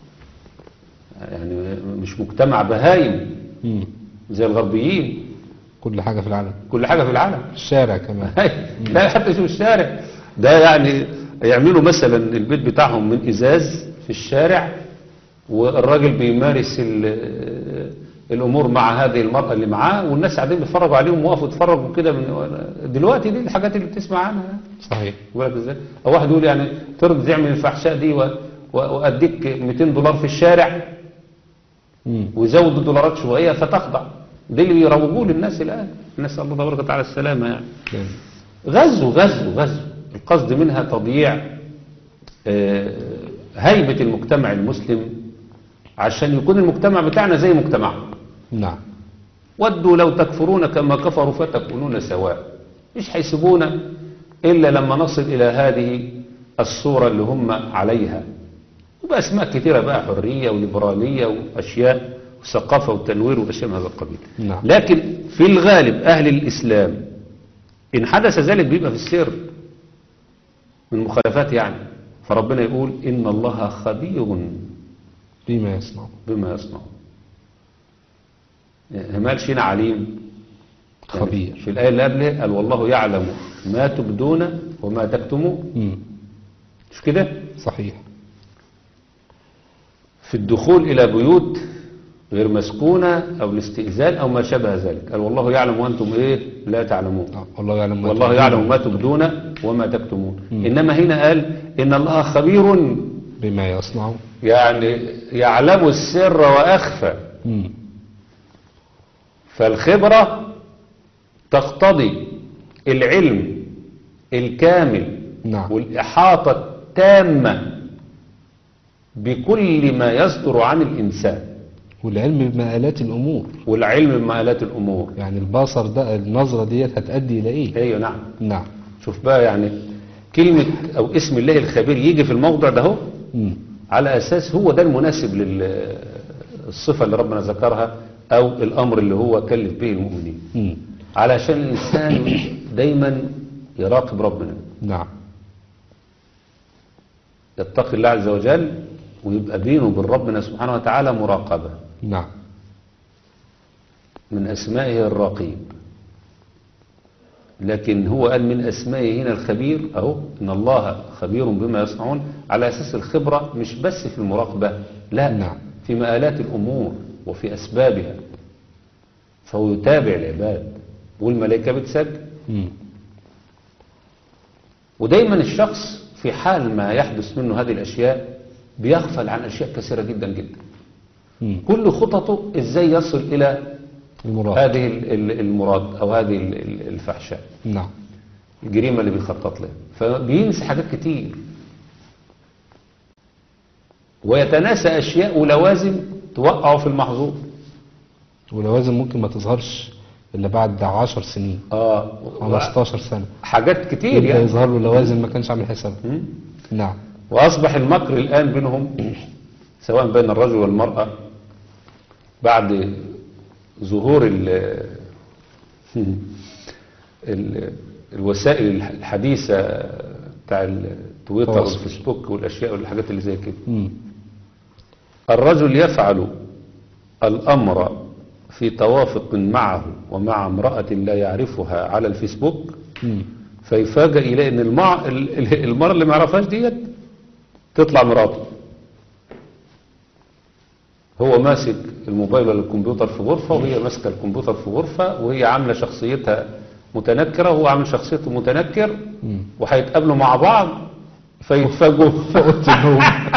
يعني مش مجتمع بهايم مم. زي الغربيين كل حاجة في العالم كل حاجة في العالم الشارع كمان لا حتى شوف الشارع ده يعني يعملوا مثلا البيت بتاعهم من ازاز في الشارع والراجل بيمارس ال- الامور مع هذه المرأة اللي معاه والناس قاعدين بيتفرجوا عليهم وقفوا يتفرجوا كده من دلوقتي دي الحاجات اللي بتسمع عنها صحيح يقول لك ازاي او واحد يقول يعني ترضى تعمل الفحشاء دي و- و- واديك 200 دولار في الشارع مم. ويزود الدولارات شوية فتخضع ده اللي بيروجوه للناس الآن نسأل الله تبارك وتعالى السلامة يعني جميل. غزو غزو غزو القصد منها تضييع آه، هيبة المجتمع المسلم عشان يكون المجتمع بتاعنا زي مجتمعهم نعم ودوا لو تكفرون كما كفروا فتكونون سواء مش هيسيبونا إلا لما نصل إلى هذه الصورة اللي هم عليها وبأسماء كثيرة بقى حرية وليبرالية وأشياء وثقافة وتنوير وأشياء من هذا القبيل نعم لكن في الغالب أهل الإسلام إن حدث ذلك بيبقى في السر من مخالفات يعني فربنا يقول إن الله خبير بما يصنع بما يصنع ما قالش هنا عليم يعني خبير في الآية اللي قبلها قال والله يعلم ما تبدون وما تكتمون مم. مش كده صحيح في الدخول إلى بيوت غير مسكونة أو الاستئذان أو ما شابه ذلك قال والله يعلم وأنتم إيه لا تعلمون آه، والله يعلم ما والله تبدون يعلم ما تبدون وما تكتمون مم. إنما هنا قال إن الله خبير بما يصنع يعني يعلم السر وأخفى مم. فالخبرة تقتضي العلم الكامل نعم والإحاطة التامة بكل ما يصدر عن الإنسان والعلم بمآلات الأمور والعلم بمآلات الأمور يعني البصر ده النظرة ديت هتأدي إلى إيه ايوه نعم نعم شوف بقى يعني كلمة أو اسم الله الخبير يجي في الموضع ده هو مم. على أساس هو ده المناسب للصفة اللي ربنا ذكرها أو الأمر اللي هو كلف به المؤمنين مم. علشان الإنسان دايما يراقب ربنا نعم يتقي الله عز وجل ويبقى بينه وبين ربنا سبحانه وتعالى مراقبة نعم من أسمائه الرقيب لكن هو قال من أسمائه هنا الخبير أهو إن الله خبير بما يصنعون على أساس الخبرة مش بس في المراقبة لا نعم. في مآلات الأمور وفي أسبابها فهو يتابع العباد والملائكة بتسجل مم. ودايما الشخص في حال ما يحدث منه هذه الأشياء بيغفل عن أشياء كثيرة جدا جدا مم. كل خططه إزاي يصل إلى المراد هذه ال- ال- المراد أو هذه ال- ال- الفحشاء نعم الجريمة اللي بيخطط لها فبينسى حاجات كتير ويتناسى أشياء ولوازم توقعه في المحظور ولوازم ممكن ما تظهرش إلا بعد عشر سنين آه 15 سنة حاجات كتير يبدأ يعني يظهر له لوازم ما كانش عامل حسابها مم. نعم وأصبح المكر الآن بينهم سواء بين الرجل والمرأة بعد ظهور ال ال الوسائل الحديثة بتاع التويتر تواصل. والفيسبوك والأشياء والحاجات اللي زي كده مم. الرجل يفعل الأمر في توافق معه ومع امرأة لا يعرفها على الفيسبوك مم. فيفاجئ إليه أن المع... ال- ال- المرأة اللي ما يعرفهاش ديت تطلع مراته هو ماسك الموبايل ولا الكمبيوتر في غرفة وهي ماسكة الكمبيوتر في غرفة وهي عاملة شخصيتها متنكرة وهو عامل شخصيته متنكر مم. وهيتقابلوا مع بعض فيتفاجئوا في أوضة النوم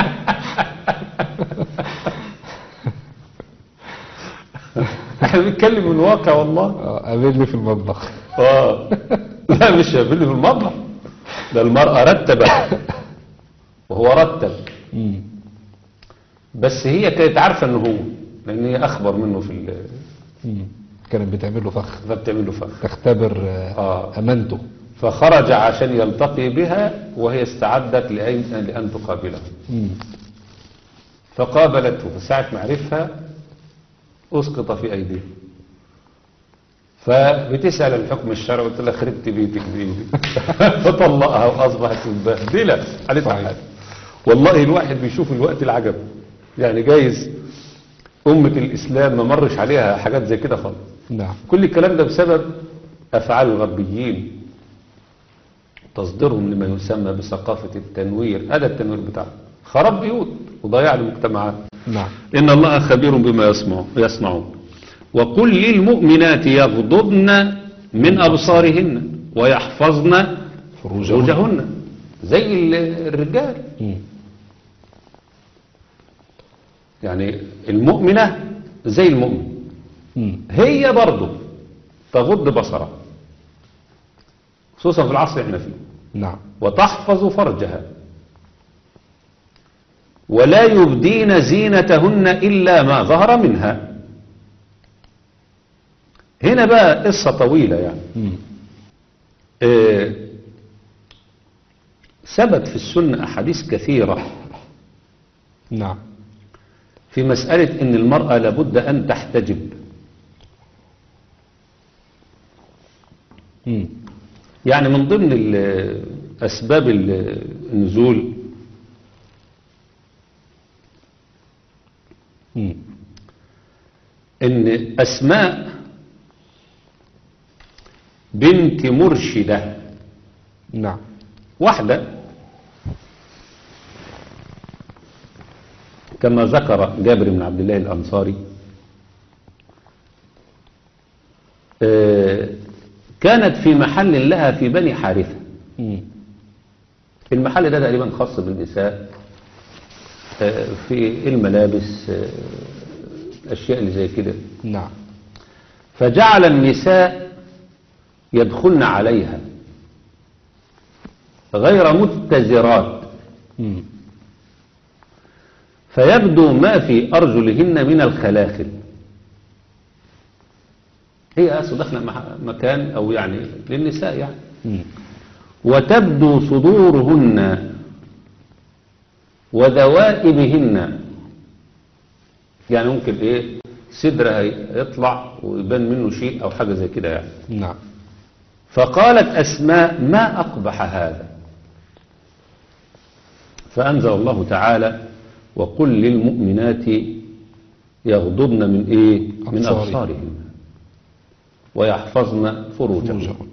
احنا بنتكلم من واقع والله آه، قابلني في المطبخ اه لا مش هيقابلني في المطبخ ده المرأة رتبت وهو رتب مم. بس هي كانت عارفة ان هو لان هي اخبر منه في ال- مم. كانت بتعمل له فخ فبتعمل له فخ تختبر آه، آه. أمانته فخرج عشان يلتقي بها وهي استعدت لأن, لأن تقابله مم. فقابلته فساعة ما عرفها أسقط في أيديه فبتسأل الحكم الشرعي قلت لها خربت بيتك بإيدي فطلقها وأصبحت مبهدلة قالت صحيح. حاجة والله الواحد بيشوف الوقت العجب يعني جايز أمة الإسلام ما مرش عليها حاجات زي كده خالص نعم كل الكلام ده بسبب أفعال الغربيين تصديرهم لما يسمى بثقافة التنوير هذا التنوير بتاعهم خرب بيوت وضياع المجتمعات نعم إن الله خبير بما يصنع يصنعون وقل للمؤمنات يغضضن من أبصارهن ويحفظن فروجهن فروجهن زي ال- الرجال مم. يعني المؤمنة زي المؤمن مم. هي برضه تغض بصرها خصوصا في العصر اللي احنا فيه نعم وتحفظ فرجها ولا يبدين زينتهن إلا ما ظهر منها هنا بقى قصة طويلة يعني مم. آه، ثبت في السنة أحاديث كثيرة نعم في مسألة أن المرأة لابد أن تحتجب مم. يعني من ضمن ال- أسباب ال- النزول مم. ان اسماء بنت مرشدة نعم واحدة كما ذكر جابر بن عبد الله الأنصاري آه، كانت في محل لها في بني حارثة مم. المحل ده تقريبا خاص بالنساء آه، في الملابس آه، الأشياء اللي زي كده نعم فجعل النساء يدخلن عليها غير متزرات مم. فيبدو ما في أرجلهن من الخلاخل هي أصلا داخله مح- مكان أو يعني للنساء يعني مم. وتبدو صدورهن وذوائبهن يعني ممكن ايه صدرها يطلع ويبان منه شيء او حاجة زي كده يعني نعم فقالت أسماء ما أقبح هذا فأنزل الله تعالى وقل للمؤمنات يغضضن من إيه من أبصارهن. أبصارهن ويحفظن فروجهن فروجهن.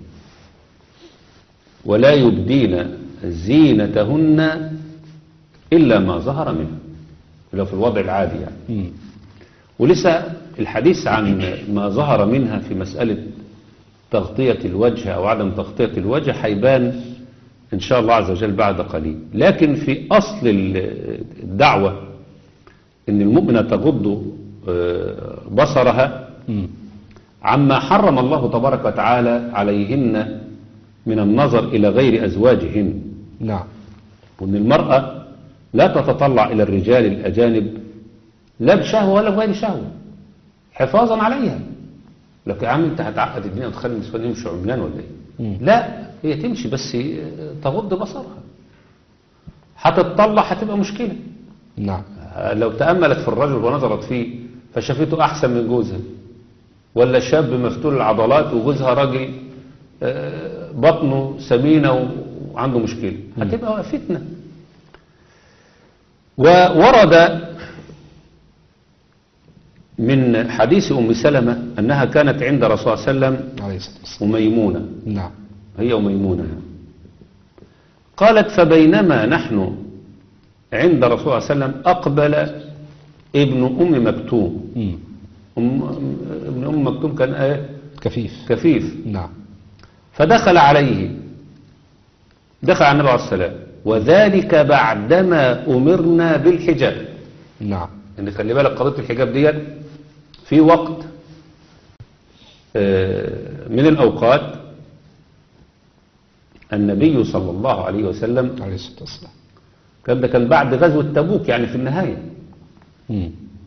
ولا يبدين زينتهن إلا ما ظهر منها لو في الوضع العادي يعني مم. ولسه الحديث عن ما ظهر منها في مسألة تغطية الوجه أو عدم تغطية الوجه هيبان إن شاء الله عز وجل بعد قليل لكن في أصل ال- الدعوة إن المؤمنة تغض آه، بصرها مم. عما حرم الله تبارك وتعالى عليهن من النظر إلى غير أزواجهن نعم وأن المرأة لا تتطلع إلى الرجال الأجانب لا بشهوة ولا بغير شهوة حفاظا عليها لك يا عم انت هتعقد الدنيا وتخلي النسوان يمشوا عميان ولا ايه مم. لا هي تمشي بس تغض بصرها هتتطلع هتبقى مشكلة نعم لو تأملت في الرجل ونظرت فيه فشافته أحسن من جوزها ولا شاب مفتول العضلات وجوزها راجل آه، بطنه سمينة وعنده مشكلة هتبقى فتنة وورد من حديث أم سلمة أنها كانت عند رسول الله صلى الله عليه وسلم عليه الصلاة والسلام وميمونة نعم هي وميمونة قالت فبينما نحن عند رسول الله صلى الله عليه وسلم أقبل ابن أم مكتوم مم. أم ابن أم مكتوم كان آه كفيف كفيف نعم فدخل عليه دخل على النبي عليه السلام وذلك بعدما أمرنا بالحجاب نعم ان خلي بالك قضيه الحجاب ديت في وقت آه، من الاوقات النبي صلى الله عليه وسلم عليه الصلاة والسلام كان ده كان بعد غزوه تبوك يعني في النهايه مم.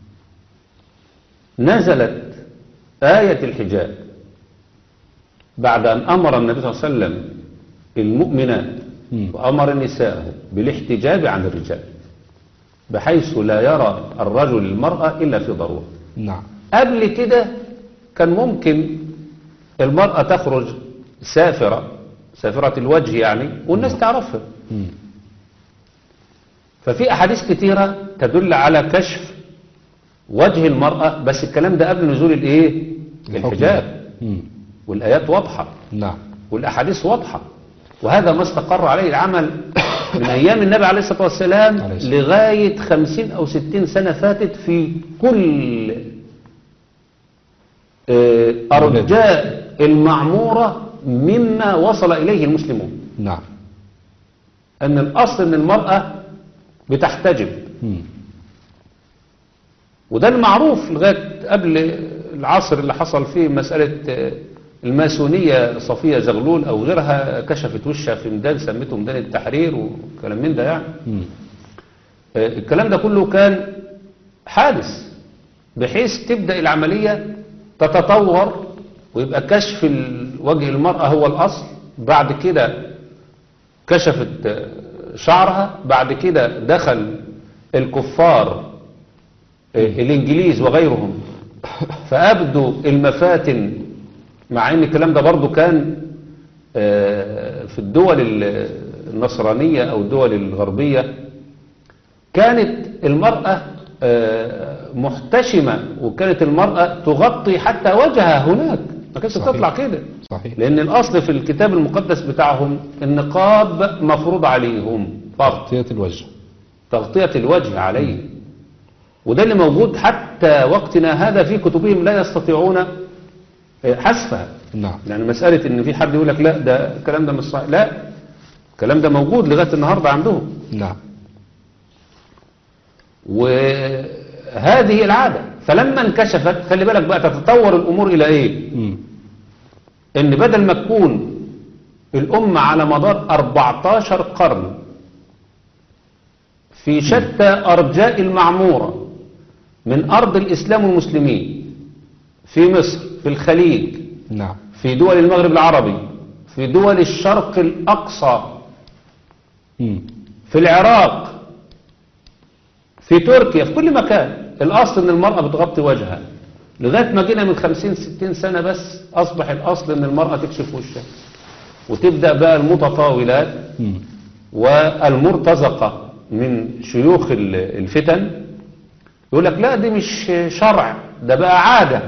نزلت آية الحجاب بعد أن أمر النبي صلى الله عليه وسلم المؤمنات مم. وأمر النساء بالاحتجاب عن الرجال بحيث لا يرى الرجل المرأة إلا في ضرورة نعم قبل كده كان ممكن المرأة تخرج سافرة سافرة الوجه يعني والناس تعرفها مم. ففي أحاديث كتيرة تدل على كشف وجه المرأة بس الكلام ده قبل نزول الايه الحكم الحجاب ده. مم. والآيات واضحة نعم والأحاديث واضحة وهذا ما استقر عليه العمل من أيام النبي عليه الصلاة والسلام عليه الصلاة لغاية خمسين أو ستين سنة فاتت في كل آه، أرجاء المعمورة مما وصل إليه المسلمون نعم أن الأصل أن المرأة بتحتجب مم. وده المعروف لغاية قبل العصر اللي حصل فيه مسألة آه، الماسونية صفية زغلول أو غيرها كشفت وشها في ميدان سمته ميدان التحرير وكلام من ده يعني مم. آه، الكلام ده كله كان حادث بحيث تبدأ العملية تتطور ويبقى كشف ال- وجه المرأة هو الأصل بعد كده كشفت آه، شعرها بعد كده دخل الكفار آه، الإنجليز وغيرهم فأبدوا المفاتن مع ان الكلام ده برضو كان آه، في الدول ال- النصرانية أو الدول الغربية كانت المرأة آه، محتشمة وكانت المرأة تغطي حتى وجهها هناك ما كانتش صحيح. تطلع كده صحيح لأن الأصل في الكتاب المقدس بتاعهم النقاب مفروض عليهم فقط تغطية الوجه تغطية الوجه عليه وده اللي موجود حتى وقتنا هذا في كتبهم لا يستطيعون آه، حذفها نعم يعني مسألة ان في حد يقول لك لا ده الكلام ده مش صحيح لا الكلام ده موجود لغاية النهاردة عندهم نعم وهذه العادة فلما انكشفت خلي بالك بقى تتطور الأمور إلى إيه مم. ان بدل ما تكون الأمة على مدار 14 قرن في شتى أرجاء المعمورة من أرض الإسلام والمسلمين في مصر في الخليج نعم في دول المغرب العربي في دول الشرق الأقصى مم. في العراق في تركيا في كل مكان الأصل أن المرأة بتغطي وجهها لغاية ما جينا من خمسين ستين سنة بس أصبح الأصل أن المرأة تكشف وشها وتبدأ بقى المتطاولات مم. والمرتزقة من شيوخ ال- الفتن يقول لك لا دي مش شرع ده بقى عادة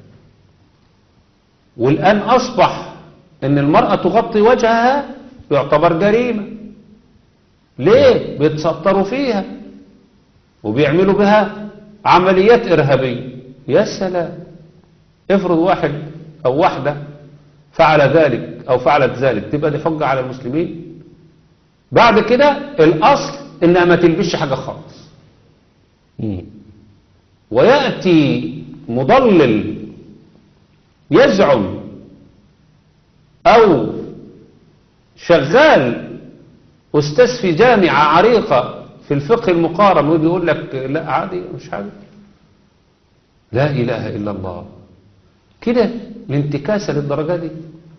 والآن أصبح أن المرأة تغطي وجهها يعتبر جريمة ليه؟ بيتسطروا فيها وبيعملوا بها عمليات إرهابية يا سلام افرض واحد أو واحدة فعل ذلك أو فعلت ذلك تبقى دي حجة على المسلمين بعد كده الأصل إنها ما تلبسش حاجة خالص مم. ويأتي مضلل يزعم أو شغال أستاذ في جامعة عريقة في الفقه المقارن ويجي يقول لك لا عادي مش حاجة لا إله إلا الله كده الانتكاسة للدرجة دي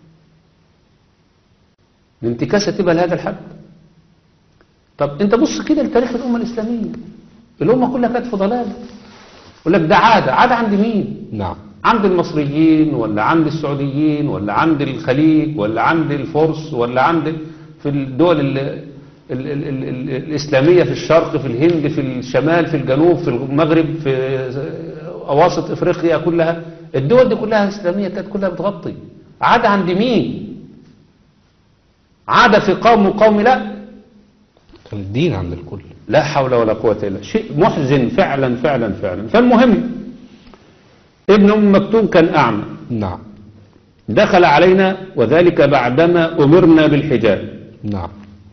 الانتكاسة تبقى لهذا الحد طب انت بص كده لتاريخ الأمة الإسلامية الأمة كلها كانت في ضلال يقول لك ده عادة عادة عند مين نعم عند المصريين ولا عند السعوديين ولا عند الخليج ولا عند الفرس ولا عند في الدول ال ال ال ال ال الإسلامية في الشرق في الهند في الشمال في الجنوب في المغرب في أواسط إفريقيا كلها الدول دي كلها إسلامية كانت كلها بتغطي عادة عند مين عادة في قوم وقوم لا كان الدين عند الكل لا حول ولا قوة إلا بالله. شيء محزن فعلا فعلا فعلا فالمهم ابن أم مكتوم كان أعمى نعم دخل علينا وذلك بعدما أمرنا بالحجاب نعم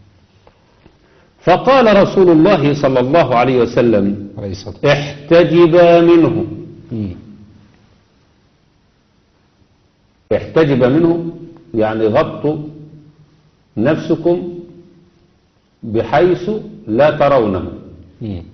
فقال رسول الله صلى الله عليه وسلم عليه الصلاة والسلام احتجبا منه مم. احتجب منه يعني غطوا نفسكم بحيث لا ترونه مم.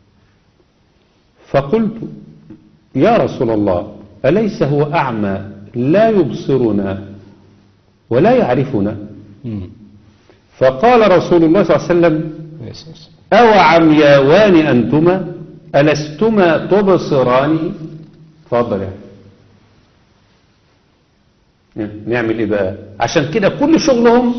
فقلت يا رسول الله أليس هو أعمى لا يبصرنا ولا يعرفنا مم. فقال رسول الله صلى الله عليه وسلم عليه الصلاة والسلام. أو عمياوان أنتما ألستما تبصران تفضل يعني نعمل إيه بقى عشان كده كل شغلهم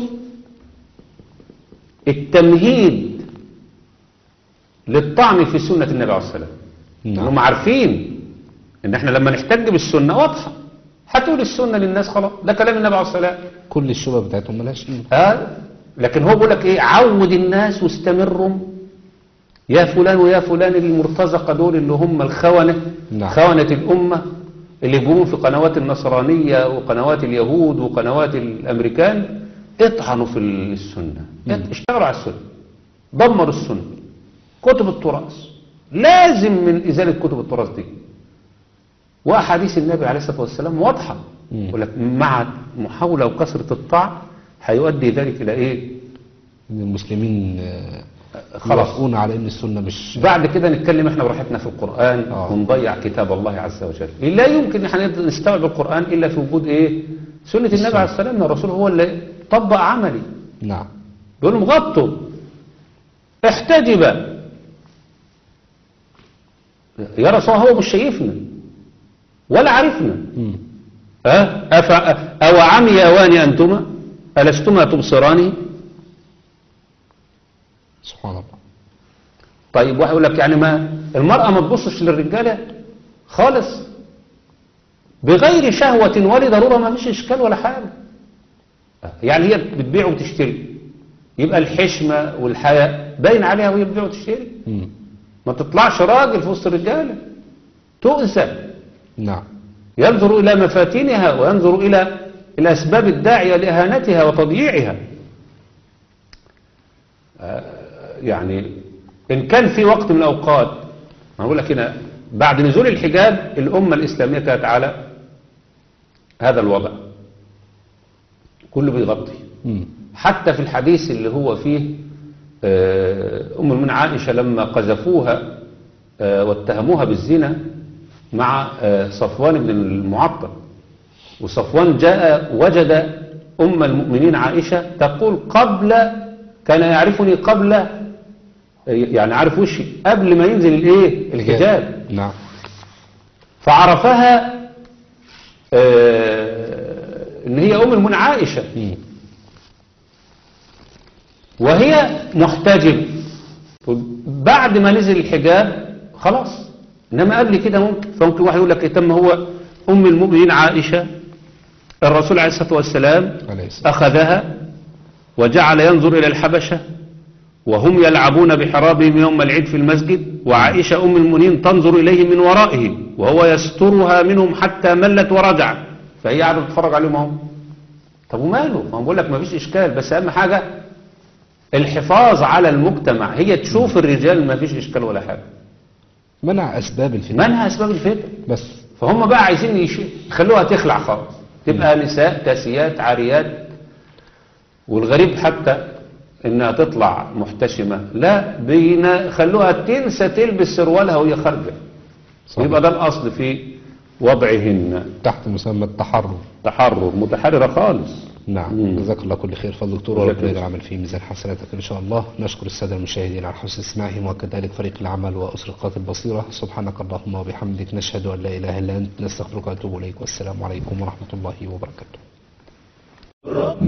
التمهيد للطعن في سنة النبي عليه الصلاة والسلام نعم. هم عارفين ان احنا لما نحتج بالسنة واضحة هتقول السنة للناس خلاص ده كلام النبي عليه الصلاة والسلام كل الشبه بتاعتهم ملهاش قيمة ها لكن هو بيقول لك ايه عود الناس واستمروا يا فلان ويا فلان المرتزقة دول اللي هم الخونة نعم. خونة الأمة اللي يجون في قنوات النصرانية وقنوات اليهود وقنوات الأمريكان اطعنوا في السنة اشتغلوا على السنة دمروا السنة كتب التراث لازم من إزالة كتب التراث دي وأحاديث النبي عليه الصلاة والسلام واضحة مم. يقول لك مع محاولة وكثرة الطعن هيؤدي ذلك إلى إيه ان المسلمين آه، خلاص. يوافقون على ان السنة مش بعد كده نتكلم احنا براحتنا في القرآن آه. ونضيع كتاب الله عز وجل لا يمكن احنا نستوعب القرآن إلا في وجود إيه سنة النبي عليه الصلاة والسلام الرسول هو اللي طبق عملي نعم بيقول لهم غطوا احتجب يا رسول الله هو مش شايفنا ولا عارفنا مم. أه؟ أف... أو عمياوان أنتما ألستما تبصراني سبحان الله طيب واحد يقول لك يعني ما المرأة ما تبصش للرجالة خالص بغير شهوة ولا ضرورة ما فيش إشكال ولا حاجة يعني هي بتبيع وتشتري يبقى الحشمة والحياء باين عليها وهي بتبيع وتشتري مم. ما تطلعش راجل في وسط الرجالة تؤذى نعم ينظر إلى مفاتنها وينظر إلى الأسباب الداعية لإهانتها وتضييعها آه، يعني إن كان في وقت من الأوقات ما أقول لك هنا بعد نزول الحجاب الأمة الإسلامية كانت على هذا الوضع كله بيغطي مم. حتى في الحديث اللي هو فيه آه، أم المؤمنين عائشة لما قذفوها آه، واتهموها بالزنا مع آه، صفوان بن المعطل وصفوان جاء وجد أم المؤمنين عائشة تقول قبل كان يعرفني قبل يعني عارف وشي قبل ما ينزل الايه الحجاب نعم فعرفها آه، ان هي ام المؤمنين عائشه مم. وهي محتجب بعد ما نزل الحجاب خلاص انما قبل كده ممكن فممكن واحد يقول لك إيه، تم هو ام المؤمنين عائشه الرسول عليه الصلاه والسلام عليه السلام اخذها وجعل ينظر الى الحبشه وهم يلعبون بحرابهم يوم العيد في المسجد وعائشه ام المؤمنين تنظر اليهم من ورائه وهو يسترها منهم حتى ملت ورجعت فهي قاعده تتفرج عليهم اهو طب وماله ما هو بقول لك ما فيش اشكال بس اهم حاجه الحفاظ على المجتمع هي تشوف الرجال ما فيش اشكال ولا حاجه منع أسباب الفتنة منها اسباب الفتن بس فهم بقى عايزين يش- يخلوها تخلع خالص تبقى نساء كاسيات عاريات والغريب حتى انها تطلع محتشمه لا بينا خلوها تنسى تلبس سروالها وهي خارجه صحيح. يبقى ده الاصل في وضعهن تحت مسمى التحرر تحرر متحرره خالص نعم مم. جزاك الله كل خير فضل دكتور جزاك وربنا الله. يجعل العمل في ميزان حسناتك ان شاء الله نشكر الساده المشاهدين على حسن استماعهم وكذلك فريق العمل واسره قناه البصيره سبحانك اللهم وبحمدك نشهد ان لا اله الا انت نستغفرك ونتوب اليك والسلام عليكم ورحمه الله وبركاته